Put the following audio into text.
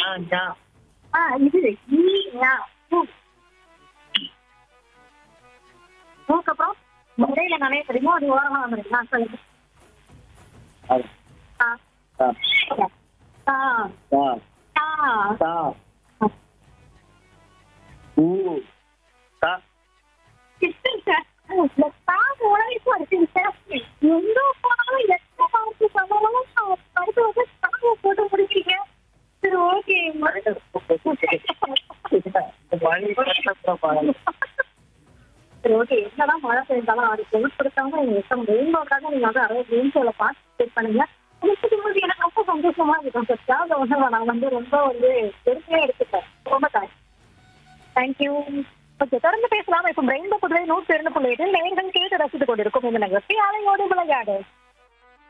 ஞா ஞா ஆ இது ஈ ஞா ஊ ஊக்கு அப்புறம் இடையில நிறைய தெரியுமோ அது ஓரமா வந்துருக்கு நான் சொல்லுங்க அது. ஆ தா தா தா தா தா ஊ தா இந்த தா உலகிட்டு வருஷம் எங்க போனாலும் எத்தனை பார்த்து பண்ணாலும் படிப்பு வந்து தாங்க போட்டு முடிக்கிறீங்க சரி ஓகே சரி ஓகே என்னதான் மழை பெய்தாலும் அது பொருட்படுத்தாம நீங்க எத்தனை ரெயின்போக்காக நீங்க வந்து அறுபது கேம் ஷோல பார்ட்டிசிபேட் பண்ணுங்க முடிச்சுக்கும்போது எனக்கு ரொம்ப சந்தோஷமா இருக்கும் சார் அதை வந்து நான் வந்து ரொம்ப வந்து பெருமையா எடுத்துட்டேன் ரொம்ப தேங்க்ஸ் தேங்க்யூ ஓகே தொடர்ந்து பேசலாம் இப்போ ரெயின்போ புதுவை நூற்றி இரண்டு புள்ளி எட்டில் நேர்கள் கேட்டு ரசித்துக் கொண்டிருக்கும் இந்த நிகழ்ச்சி அலையோடு விளையாடு